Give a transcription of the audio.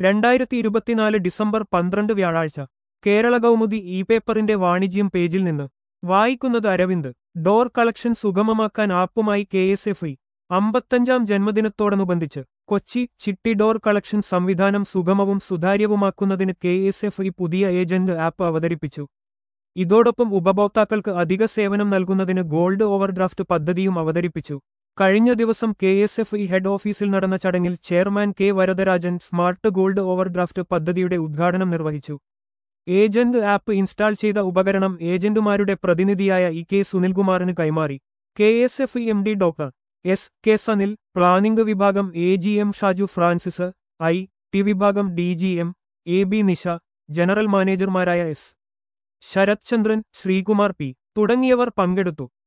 രണ്ടായിരത്തി ഇരുപത്തിനാല് ഡിസംബർ പന്ത്രണ്ട് വ്യാഴാഴ്ച കേരള കൗമുദി ഇ പേപ്പറിന്റെ വാണിജ്യം പേജിൽ നിന്ന് വായിക്കുന്നത് അരവിന്ദ് ഡോർ കളക്ഷൻ സുഗമമാക്കാൻ ആപ്പുമായി കെ എസ് എഫ് ഇ അമ്പത്തഞ്ചാം ജന്മദിനത്തോടനുബന്ധിച്ച് കൊച്ചി ചിട്ടി ഡോർ കളക്ഷൻ സംവിധാനം സുഗമവും സുതാര്യവുമാക്കുന്നതിന് കെ എസ് എഫ് ഇ പുതിയ ഏജന്റ് ആപ്പ് അവതരിപ്പിച്ചു ഇതോടൊപ്പം ഉപഭോക്താക്കൾക്ക് അധിക സേവനം നൽകുന്നതിന് ഗോൾഡ് ഓവർഡ്രാഫ്റ്റ് പദ്ധതിയും അവതരിപ്പിച്ചു കഴിഞ്ഞ ദിവസം K S F E head ഓഫീസിൽ നടന്ന ചടങ്ങിൽ chairman K Varadarajan smart gold overdraft പദ്ധതിയുടെ ഉദ്ഘാടനം നിർവഹിച്ചു ഏജന്റ് ആപ്പ് ഇൻസ്റ്റാൾ ചെയ്ത ഉപകരണം ഏജന്റുമാരുടെ പ്രതിനിധിയായ ഇ കെ സുനിൽകുമാറിന് കൈമാറി K S F E M D doctor S K Sanil planning വിഭാഗം A G M Shaju Francis I T വിഭാഗം D G M A B Nisha general മാനേജർമാരായ എസ് ശരത് ചന്ദ്രൻ ശ്രീകുമാർ പി തുടങ്ങിയവർ പങ്കെടുത്തു